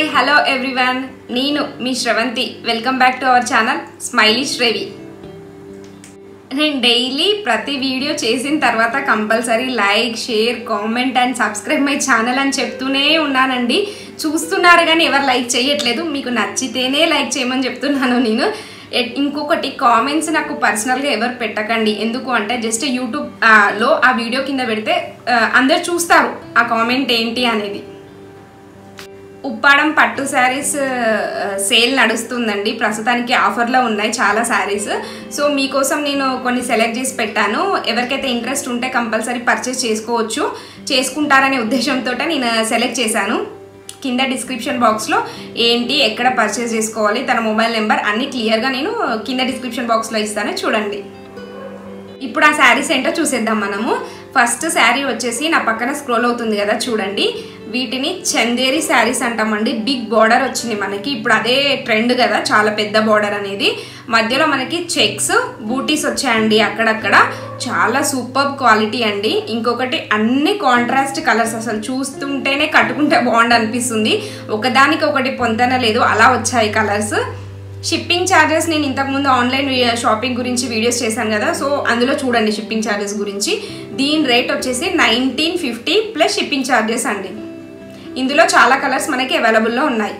hi hello everyone నేను మీ Sravanthi welcome back to our channel smiley Srevi నేను డైలీ ప్రతి వీడియో చేసిన తర్వాత compulsory like share comment and subscribe my channel అని చెప్తూనే ఉన్నానండి చూస్తున్నారు కానీ ఎవరు లైక్ చేయట్లేదు మీకు నచ్చితేనే లైక్ చేయమని చెప్తున్నాను నేను ఎ- ఇంకొకటి కామెంట్స్ నాకు పర్సనల్గా ఎవరు పెట్టకండి ఎందుకు అంటే జస్ట్ యూట్యూబ్ ఆ, లో ఆ వీడియో కింద పెడితే ఆ, అందరు చూస్తారు ఆ కామెంట్ ఏంటి అనేది ఉప్పాడం పట్టు శారీస్ సేల్ నడుస్తుందండి ప్రస్తుతానికి ఆఫర్లో ఉన్నాయి చాలా శారీస్ సో మీకోసం నేను కొన్ని సెలెక్ట్ చేసి పెట్టాను ఎవరికైతే ఇంట్రెస్ట్ ఉంటే కంపల్సరీ పర్చేస్ చేసుకోవచ్చు చేసుకుంటారనే ఉద్దేశంతో నేను సెలెక్ట్ చేశాను కింద డిస్క్రిప్షన్ బాక్స్లో ఏంటి ఎక్కడ పర్చేస్ చేసుకోవాలి తన మొబైల్ నెంబర్ అన్ని క్లియర్గా నేను కింద డిస్క్రిప్షన్ బాక్స్లో ఇస్తాను చూడండి ఇప్పుడు ఆ శారీస్ ఏంటో చూసేద్దాం మనము ఫస్ట్ శారీ వచ్చేసి నా పక్కన స్క్రోల్ అవుతుంది కదా చూడండి వీటిని చందేరి శారీస్ అంటామండి బిగ్ బార్డర్ వచ్చింది మనకి ఇప్పుడు అదే ట్రెండ్ కదా చాలా పెద్ద బార్డర్ అనేది మధ్యలో మనకి చెక్స్ బూటీస్ వచ్చాయండి అక్కడక్కడ చాలా సూపర్ క్వాలిటీ అండి ఇంకొకటి అన్ని కాంట్రాస్ట్ కలర్స్ అసలు చూస్తుంటేనే కట్టుకుంటే బాగుండు అనిపిస్తుంది ఒకదానికి ఒకటి పొంతన లేదు అలా వచ్చాయి కలర్స్ షిప్పింగ్ ఛార్జెస్ నేను ఇంతకుముందు ఆన్లైన్ షాపింగ్ గురించి వీడియోస్ చేశాను కదా సో అందులో చూడండి షిప్పింగ్ ఛార్జెస్ గురించి దీని రేట్ వచ్చేసి nineteen fifty plus shipping charges అండి ఇందులో చాలా కలర్స్ మనకి అవైలబుల్లో ఉన్నాయి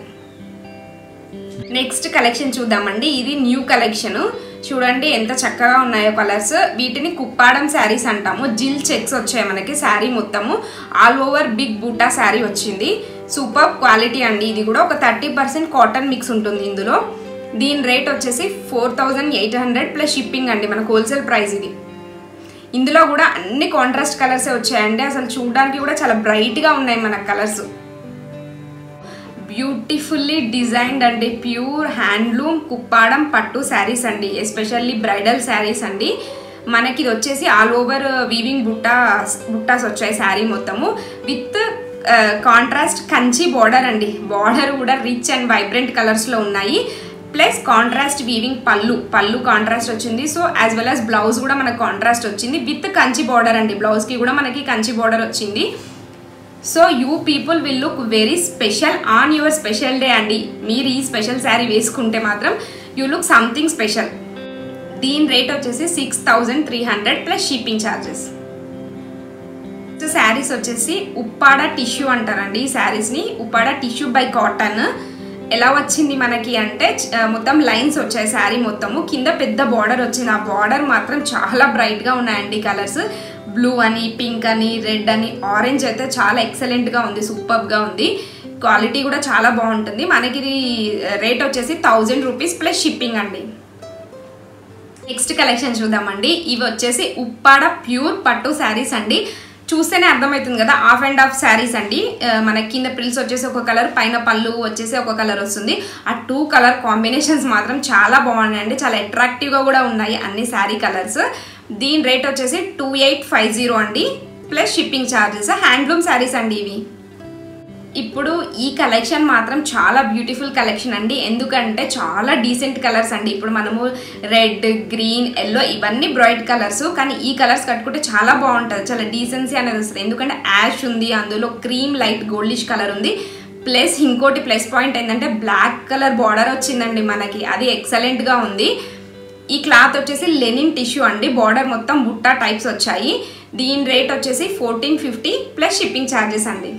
నెక్స్ట్ కలెక్షన్ చూద్దామండి ఇది న్యూ కలెక్షన్ చూడండి ఎంత చక్కగా ఉన్నాయో కలర్స్ వీటిని కుప్పాడం శారీస్ అంటాము జిల్ చెక్స్ వచ్చాయి మనకి శారీ మొత్తము ఆల్ ఓవర్ బిగ్ బూటా శారీ వచ్చింది సూపర్ క్వాలిటీ అండి ఇది కూడా ఒక థర్టీ పర్సెంట్ కాటన్ మిక్స్ ఉంటుంది ఇందులో దీని రేట్ వచ్చేసి four thousand eight hundred plus shipping అండి మనకు హోల్సేల్ ప్రైస్ ఇది ఇందులో కూడా అన్ని కాంట్రాస్ట్ కలర్సే వచ్చాయండి అసలు చూడడానికి కూడా చాలా బ్రైట్గా ఉన్నాయి మన కలర్స్ బ్యూటిఫుల్లీ డిజైన్డ్ అండి ప్యూర్ హ్యాండ్లూమ్ కుప్పాడం పట్టు శారీస్ అండి ఎస్పెషల్లీ బ్రైడల్ శారీస్ అండి మనకి ఇది వచ్చేసి ఆల్ ఓవర్ వీవింగ్ బుట్టా బుట్టాస్ వచ్చాయి శారీ మొత్తము విత్ కాంట్రాస్ట్ కంచి బార్డర్ అండి బార్డర్ కూడా రిచ్ అండ్ వైబ్రెంట్ కలర్స్లో ఉన్నాయి ప్లస్ కాంట్రాస్ట్ వీవింగ్ పళ్ళు పళ్ళు కాంట్రాస్ట్ వచ్చింది so as well as blouse కూడా మనకు కాంట్రాస్ట్ వచ్చింది విత్ కంచి బార్డర్ అండి బ్లౌజ్కి కూడా మనకి కంచి బార్డర్ వచ్చింది so you people will look very special on your special day అండి మీరు ఈ స్పెషల్ శారీ వేసుకుంటే మాత్రం యూ లుక్ సంథింగ్ స్పెషల్ దీని రేట్ వచ్చేసి six thousand three hundred plus shipping charges saris వచ్చేసి ఉప్పాడ టిష్యూ అంటారండి ఈ శారీస్ని ఉప్పాడ టిష్యూ బై కాటన్ ఎలా వచ్చింది మనకి అంటే చ- మొత్తం లైన్స్ వచ్చాయి శారీ మొత్తము కింద పెద్ద బార్డర్ వచ్చింది ఆ బార్డర్ మాత్రం చాలా బ్రైట్గా ఉన్నాయండి కలర్స్ బ్లూ అని పింక్ అని రెడ్ అని ఆరెంజ్ అయితే చాలా ఎక్సలెంట్గా ఉంది సూపర్గా ఉంది క్వాలిటీ కూడా చాలా బాగుంటుంది మనకి ఇది రేట్ వచ్చేసి థౌజండ్ రూపీస్ ప్లస్ షిప్పింగ్ అండి నెక్స్ట్ కలెక్షన్ చూద్దామండి ఇవి వచ్చేసి ఉప్పాడ ప్యూర్ పట్టు శారీస్ అండి చూస్తేనే అర్థమవుతుంది కదా ఆఫ్ అండ్ ఆఫ్ శారీస్ అండి ఆ, మన కింద ప్రిల్స్ వచ్చేసి ఒక కలర్ పైన పళ్ళు వచ్చేసి ఒక కలర్ వస్తుంది ఆ టూ కలర్ కాంబినేషన్స్ మాత్రం చాలా బాగున్నాయండి చాలా అట్రాక్టివ్గా కూడా ఉన్నాయి అన్ని శారీ కలర్స్ దీని రేట్ వచ్చేసి టూ ఎయిట్ ఫైవ్ జీరో అండి plus shipping charges handloom saris అండి ఇవి ఇప్పుడు ఈ కలెక్షన్ మాత్రం చాలా బ్యూటిఫుల్ కలెక్షన్ అండి ఎందుకంటే చాలా డీసెంట్ కలర్స్ అండి ఇప్పుడు మనము రెడ్ గ్రీన్ ఎల్లో ఇవన్నీ బ్రైట్ కలర్స్ కానీ ఈ కలర్స్ కట్టుకుంటే చాలా బాగుంటుంది చాలా డీసెన్సీ అనేది వస్తుంది ఎందుకంటే యాష్ ఉంది అందులో క్రీమ్ లైట్ గోల్డిష్ కలర్ ఉంది ప్లస్ ఇంకోటి ప్లస్ పాయింట్ ఏంటంటే బ్లాక్ కలర్ బార్డర్ వచ్చిందండి మనకి అది ఎక్సలెంట్గా ఉంది ఈ క్లాత్ వచ్చేసి లెనిన్ టిష్యూ అండి బార్డర్ మొత్తం బుట్టా టైప్స్ వచ్చాయి దీని రేట్ వచ్చేసి fourteen fifty plus shipping charges అండి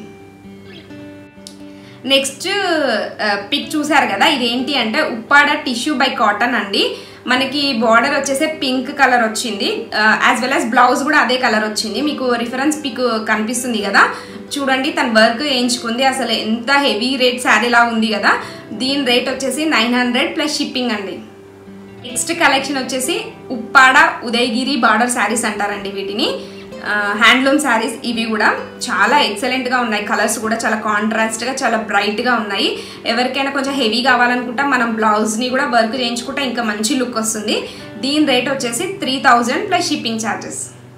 నెక్స్ట్ పిక్ చూసారు కదా ఇది ఏంటి అంటే ఉప్పాడ టిష్యూ బై కాటన్ అండి మనకి బార్డర్ వచ్చేసి పింక్ కలర్ వచ్చింది యాజ్ వెల్ యాజ్ బ్లౌజ్ కూడా అదే కలర్ వచ్చింది మీకు రిఫరెన్స్ పిక్ కనిపిస్తుంది కదా చూడండి తన వర్క్ వేయించుకుంది అసలు ఎంత హెవీ రేట్ శారీలా ఉంది కదా దీని రేట్ వచ్చేసి నైన్ హండ్రెడ్ ప్లస్ షిప్పింగ్ అండి నెక్స్ట్ కలెక్షన్ వచ్చేసి ఉప్పాడ ఉదయగిరి బార్డర్ శారీస్ అంటారండి వీటిని హ్యాండ్లూమ్ శారీస్ ఇవి కూడా చాలా ఎక్సలెంట్గా ఉన్నాయి కలర్స్ కూడా చాలా కాంట్రాస్ట్గా చాలా బ్రైట్గా ఉన్నాయి ఎవరికైనా కొంచెం హెవీ కావాలనుకుంటా మనం బ్లౌజ్ని కూడా వర్క్ చేయించుకుంటే ఇంకా మంచి లుక్ వస్తుంది దీని రేట్ వచ్చేసి three thousand plus shipping charges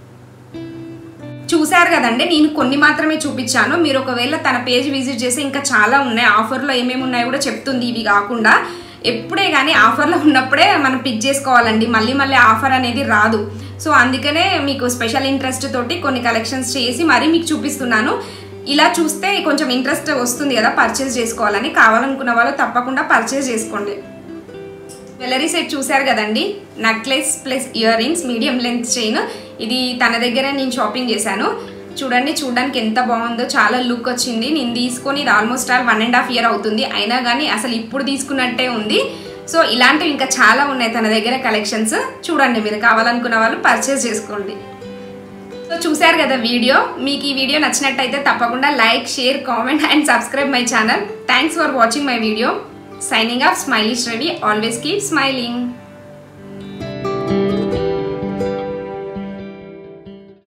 చూశారు కదండి నేను కొన్ని మాత్రమే చూపించాను మీరు ఒకవేళ తన పేజ్ విజిట్ చేసి ఇంకా చాలా ఉన్నాయి ఆఫర్లో ఏమేమి ఉన్నాయో కూడా చెప్తుంది ఇవి కాకుండా ఎప్పుడే కానీ ఆఫర్లో ఉన్నప్పుడే మనం పిక్ చేసుకోవాలండి మళ్ళీ మళ్ళీ ఆఫర్ అనేది రాదు సో అందుకనే మీకు స్పెషల్ ఇంట్రెస్ట్ తోటి కొన్ని కలెక్షన్స్ చేసి మరీ మీకు చూపిస్తున్నాను ఇలా చూస్తే కొంచెం ఇంట్రెస్ట్ వస్తుంది కదా పర్చేస్ చేసుకోవాలని కావాలనుకున్న వాళ్ళు తప్పకుండా పర్చేస్ చేసుకోండి జ్యువెలరీ సెట్ చూశారు కదండి necklace plus earrings medium length chain ఇది తన దగ్గర నేను షాపింగ్ చేశాను చూడండి చూడడానికి ఎంత బాగుందో చాలా లుక్ వచ్చింది నేను తీసుకొని ఇది almost all one and half year అవుతుంది అయినా కానీ అసలు ఇప్పుడు తీసుకున్నట్టే ఉంది సో ఇలాంటివి ఇంకా చాలా ఉన్నాయి తన దగ్గర కలెక్షన్స్ చూడండి మీరు కావాలనుకున్న వాళ్ళు పర్చేస్ చేసుకోండి సో చూశారు కదా వీడియో మీకు ఈ వీడియో నచ్చినట్టయితే తప్పకుండా like share comment and subscribe my channel thanks for watching my video signing off smilish Ravi always keep smiling